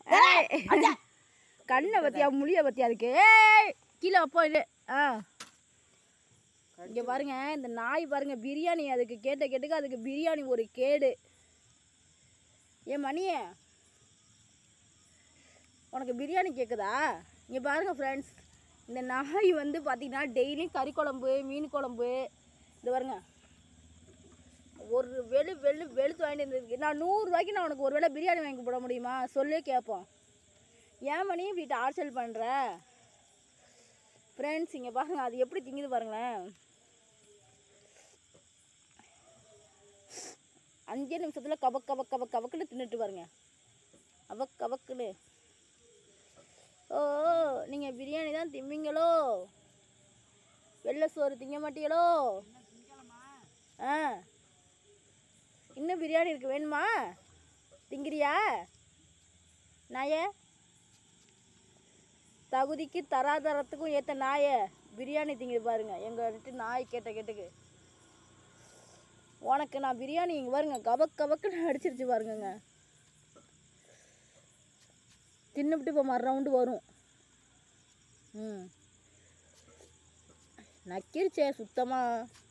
ஏய், கண்ணை பத்தியா முழிய பத்தியா அதுக்கு ஏய் கீழே வைப்போம் இது ஆ இங்கே பாருங்க இந்த நாய் பாருங்க பிரியாணி அதுக்கு கேட்ட கேட்டுக்கு அதுக்கு பிரியாணி ஒரு கேடு ஏன் மணியே உனக்கு பிரியாணி கேட்குதா இங்கே பாருங்க ஃப்ரெண்ட்ஸ் இந்த நாய் வந்து பார்த்தீங்கன்னா டெய்லியும் கறி குழம்பு மீன் குழம்பு இது பாருங்க ஒரு வெளு வெளு வெளுத்து வாங்கிட்டு இருந்ததுக்கு நான் நூறுரூவாய்க்கு நான் உனக்கு ஒரு வேளை பிரியாணி வாங்கி போட முடியுமா சொல்லி கேட்போம் ஏன் மணி இப்படி டார்ச்சல் பண்ணுற ஃப்ரெண்ட்ஸ் இங்கே பாருங்க அது எப்படி திங்குது பாருங்களேன் அஞ்சே நிமிஷத்தில் கபக் கபக் கபக் கபக்குன்னு தின்னுட்டு பாருங்க அவக் கபக்குன்னு ஓ நீங்கள் பிரியாணி தான் திம்பிங்களோ வெள்ளை சோறு திங்க மாட்டீங்களோ ஆ இன்னும் பிரியாணி இருக்கு வேணுமா திங்கிறியா நாயே தகுதிக்கு தராதரத்துக்கும் ஏற்ற நாயை பிரியாணி திங்குது பாருங்க எங்கள் நாய் கேட்ட கேட்டுக்கு உனக்கு நான் பிரியாணி இங்கே பாருங்க கபக் கபக்குன்னு அடிச்சிருச்சு பாருங்கங்க தின்னுபிட்டு இப்போ மறு ரவுண்டு வரும் ம் நக்கிருச்சே சுத்தமாக